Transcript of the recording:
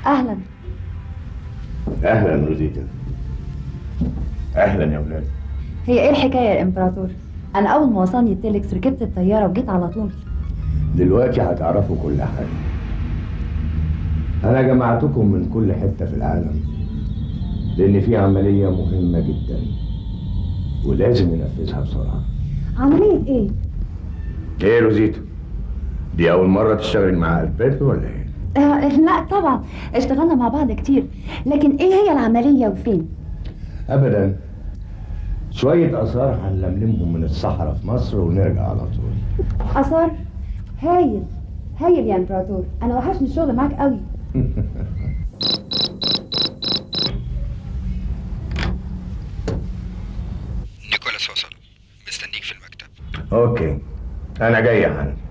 اهلا اهلا روزيتا اهلا يا ولاد هي ايه الحكايه يا امبراطور انا اول ما وصلني التليكس ركبت الطياره وجيت على طول دلوقتي هتعرفوا كل حاجه انا جمعتكم من كل حته في العالم لان في عمليه مهمه جدا ولازم ننفذها بسرعه عمليه ايه ايه روزيتا دي اول مره تشتغل مع البرتو ولا ايه آه لا طبعا اشتغلنا مع بعض كتير لكن ايه هي العمليه وفين ابدا شويه اثار هنلملمهم من الصحراء في مصر ونرجع على طول اثار هايل هايل يا امبراطور انا وحشني الشغل معاك قوي نيكولاس وصل مستنيك في المكتب اوكي انا جاي يا حنان